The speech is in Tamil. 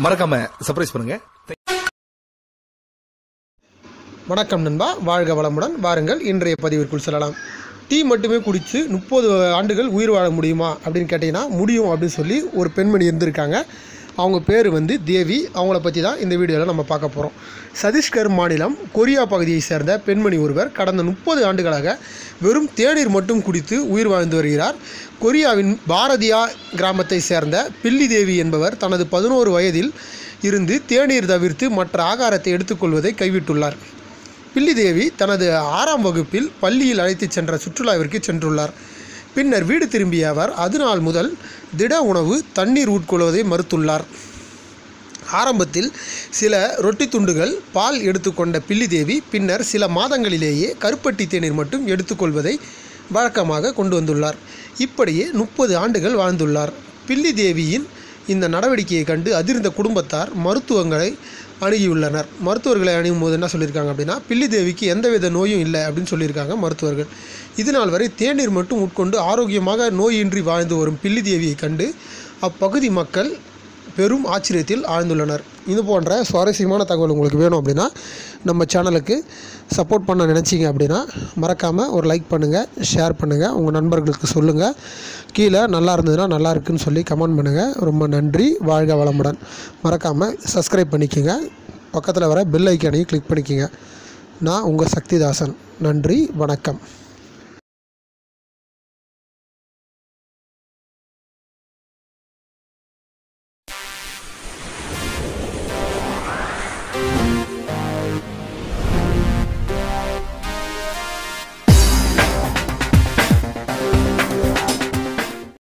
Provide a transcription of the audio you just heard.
மறக்காம சர்ப்ரைஸ் பண்ணுங்க வணக்கம் நண்பா வாழ்க வளமுடன் வாருங்கள் இன்றைய பதிவிற்குள் செல்லலாம் டீ மட்டுமே குடித்து முப்பது ஆண்டுகள் உயிர் வாழ முடியுமா அப்படின்னு கேட்டிங்கன்னா முடியும் அப்படின்னு சொல்லி ஒரு பெண்மணி இருந்திருக்காங்க அவங்க பேர் வந்து தேவி அவங்கள பற்றி தான் இந்த வீடியோவில் நம்ம பார்க்க போகிறோம் சத்தீஸ்கர் மாநிலம் கொரியா பகுதியை சேர்ந்த பெண்மணி ஒருவர் கடந்த முப்பது ஆண்டுகளாக வெறும் தேநீர் மட்டும் குடித்து உயிர் வாழ்ந்து வருகிறார் கொரியாவின் பாரதியா கிராமத்தை சேர்ந்த பில்லி தேவி என்பவர் தனது பதினோரு வயதில் இருந்து தேநீர் தவிர்த்து மற்ற ஆகாரத்தை எடுத்துக்கொள்வதை கைவிட்டுள்ளார் பில்லிதேவி தனது ஆறாம் வகுப்பில் பள்ளியில் அழைத்துச் சென்ற சுற்றுலாவிற்கு சென்றுள்ளார் பின்னர் வீடு திரும்பிய அவர் அது நாள் முதல் திட உணவு தண்ணீர் உட்கொள்வதை மறுத்துள்ளார் ஆரம்பத்தில் சில ரொட்டி துண்டுகள் பால் எடுத்துக்கொண்ட பில்லிதேவி பின்னர் சில மாதங்களிலேயே கருப்பட்டி தேநீர் மட்டும் எடுத்துக்கொள்வதை வழக்கமாக கொண்டு வந்துள்ளார் இப்படியே முப்பது ஆண்டுகள் வாழ்ந்துள்ளார் பில்லிதேவியின் இந்த நடவடிக்கையை கண்டு அதிர்ந்த குடும்பத்தார் மருத்துவங்களை அணுகியுள்ளனர் மருத்துவர்களை அணுகும் போது என்ன சொல்லியிருக்காங்க அப்படின்னா பில்லிதேவிக்கு எந்தவித நோயும் இல்லை அப்படின்னு சொல்லியிருக்காங்க மருத்துவர்கள் இது நாள் வரை தேநீர் மட்டும் உட்கொண்டு ஆரோக்கியமாக நோயின்றி வாழ்ந்து வரும் பில்லிதேவியை கண்டு அப்பகுதி மக்கள் பெரும் ஆச்சரியத்தில் ஆழ்ந்துள்ளனர் இது போன்ற சுவாரஸ்யமான தகவல் உங்களுக்கு வேணும் அப்படின்னா நம்ம சேனலுக்கு சப்போர்ட் பண்ண நினச்சிங்க அப்படின்னா மறக்காமல் ஒரு லைக் பண்ணுங்கள் ஷேர் பண்ணுங்கள் உங்கள் நண்பர்களுக்கு சொல்லுங்கள் கீழே நல்லா இருந்ததுன்னா நல்லா இருக்குன்னு சொல்லி கமெண்ட் பண்ணுங்கள் ரொம்ப நன்றி வாழ்க வளமுடன் மறக்காமல் சப்ஸ்கிரைப் பண்ணிக்கோங்க பக்கத்தில் வர பெல் ஐக்கானையும் கிளிக் பண்ணிக்கோங்க நான் உங்கள் சக்திதாசன் நன்றி வணக்கம்